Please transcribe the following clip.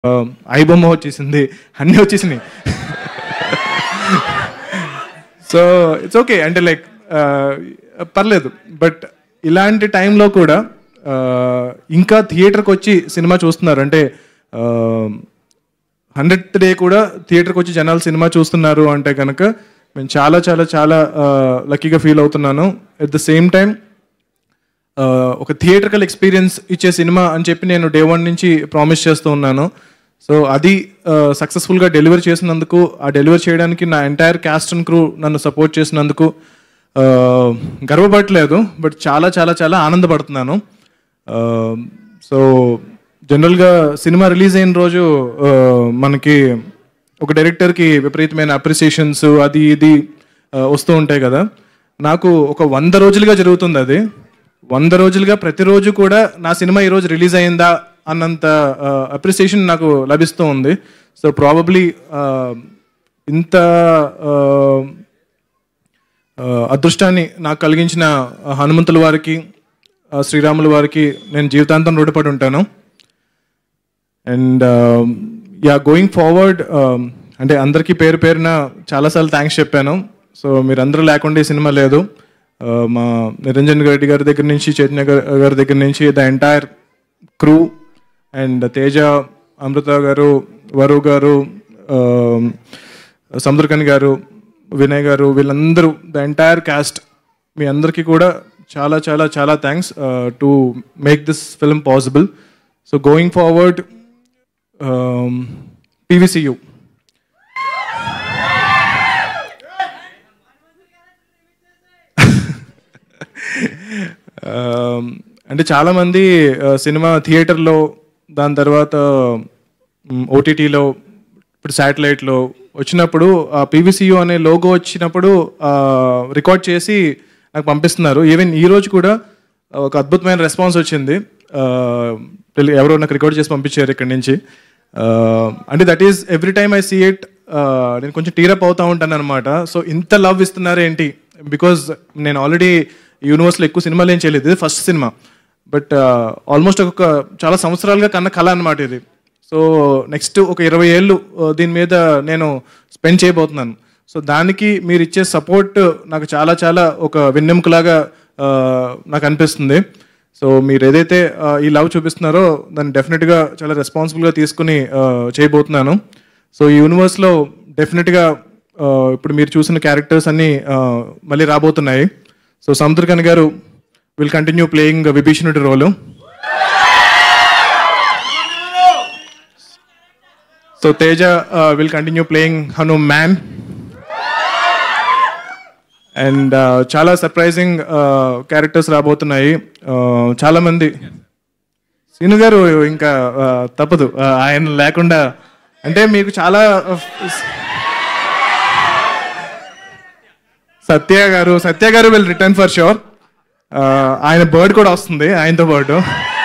ఐబొమ్మ వచ్చేసింది అన్నీ వచ్చేసినాయి సో ఇట్స్ ఓకే అంటే లైక్ పర్లేదు బట్ ఇలాంటి టైంలో కూడా ఆ, ఇంకా థియేటర్కి వచ్చి సినిమా చూస్తున్నారు అంటే హండ్రెడ్ డే కూడా థియేటర్కి వచ్చి జనాలు సినిమా చూస్తున్నారు అంటే కనుక నేను చాలా చాలా చాలా లక్కీగా ఫీల్ అవుతున్నాను ఎట్ ద సేమ్ టైం ఒక థియేటర్కల్ ఎక్స్పీరియన్స్ ఇచ్చే సినిమా అని చెప్పి నేను డే వన్ నుంచి ప్రామిస్ చేస్తూ ఉన్నాను సో అది సక్సెస్ఫుల్గా డెలివర్ చేసినందుకు ఆ డెలివర్ చేయడానికి నా ఎంటైర్ క్యాస్ట్ అండ్ క్రూ నన్ను సపోర్ట్ చేసినందుకు ఆ, గర్వపడట్లేదు బట్ చాలా చాలా చాలా ఆనందపడుతున్నాను సో జనరల్గా సినిమా రిలీజ్ అయిన రోజు ఆ, మనకి ఒక డైరెక్టర్కి విపరీతమైన అప్రిసియేషన్స్ అది ఇది ఆ, వస్తూ ఉంటాయి కదా నాకు ఒక వంద రోజులుగా జరుగుతుంది అది వంద రోజులుగా ప్రతిరోజు కూడా నా సినిమా ఈరోజు రిలీజ్ అయిందా అన్నంత అప్రిసియేషన్ నాకు లభిస్తూ ఉంది సో ప్రాబబ్లీ ఇంత ఆ, ఆ, అదృష్టాన్ని నాకు కలిగించిన ఆ, హనుమంతుల వారికి ఆ, శ్రీరాముల వారికి నేను జీవితాంతం రుణపడి ఉంటాను అండ్ యా గోయింగ్ ఫార్వర్డ్ అంటే అందరికీ పేరు పేరున చాలాసార్లు థ్యాంక్స్ చెప్పాను సో మీరందరూ లేకుండా ఈ సినిమా లేదు Uh, మా నిరంజన్ రెడ్డి గారి దగ్గర నుంచి చైతన్య గారి గారి దగ్గర నుంచి the entire crew and Teja Amritha garu Varu గారు um, సముద్రకని గారు వినయ్ గారు వీళ్ళందరూ ద ఎంటైర్ క్యాస్ట్ మీ అందరికీ కూడా చాలా చాలా చాలా thanks to make this film possible so going forward PVCU అంటే చాలామంది సినిమా థియేటర్లో దాని తర్వాత ఓటీటీలో ఇప్పుడు శాటిలైట్లో వచ్చినప్పుడు ఆ పీవీసీయూ అనే లోగో వచ్చినప్పుడు రికార్డ్ చేసి నాకు పంపిస్తున్నారు ఈవెన్ ఈ రోజు కూడా ఒక అద్భుతమైన రెస్పాన్స్ వచ్చింది ఆ, తెలి- ఎవరో నాకు రికార్డ్ చేసి పంపించారు ఇక్కడి నుంచి ఆ, అంటే that is every time I see it నేను కొంచెం టీరప్ అవుతా ఉంటాను అనమాట సో ఇంత లవ్ ఇస్తున్నారు ఏంటి బికాజ్ నేను ఆల్రెడీ యూనివర్స్లో ఎక్కువ సినిమాలు ఏం చేయలేదు ఇది ఫస్ట్ సినిమా బట్ ఆల్మోస్ట్ ఒక చాలా సంవత్సరాలుగా కన్న కళ అనమాట ఇది సో నెక్స్ట్ ఒక ఇరవై ఏళ్ళు ఆ, దీని మీద నేను స్పెండ్ చేయబోతున్నాను సో దానికి మీరు ఇచ్చే సపోర్ట్ నాకు చాలా చాలా ఒక వెన్నెముకలాగా ఆ, నాకు అనిపిస్తుంది సో మీరు ఏదైతే ఆ, ఈ లవ్ చూపిస్తున్నారో దాన్ని డెఫినెట్గా చాలా రెస్పాన్సిబుల్గా తీసుకుని ఆ, చేయబోతున్నాను సో ఈ యూనివర్స్లో డెఫినెట్గా ఆ, ఇప్పుడు మీరు చూసిన క్యారెక్టర్స్ అన్నీ ఆ, మళ్ళీ రాబోతున్నాయి so Samuthirakani garu will continue playing విభీషణుడి role so Teja will continue playing Hanuman and చాలా సర్ప్రైజింగ్ క్యారెక్టర్స్ రాబోతున్నాయి Uh, చాలా మంది సీను గారు ఇంకా uh, తప్పదు Uh, ఆయన లేకుండా అంటే మీకు చాలా uh, Satya garu Satya garu will return for sure ఆయన బర్డ్ కూడా వస్తుంది ఆయనతో పాటు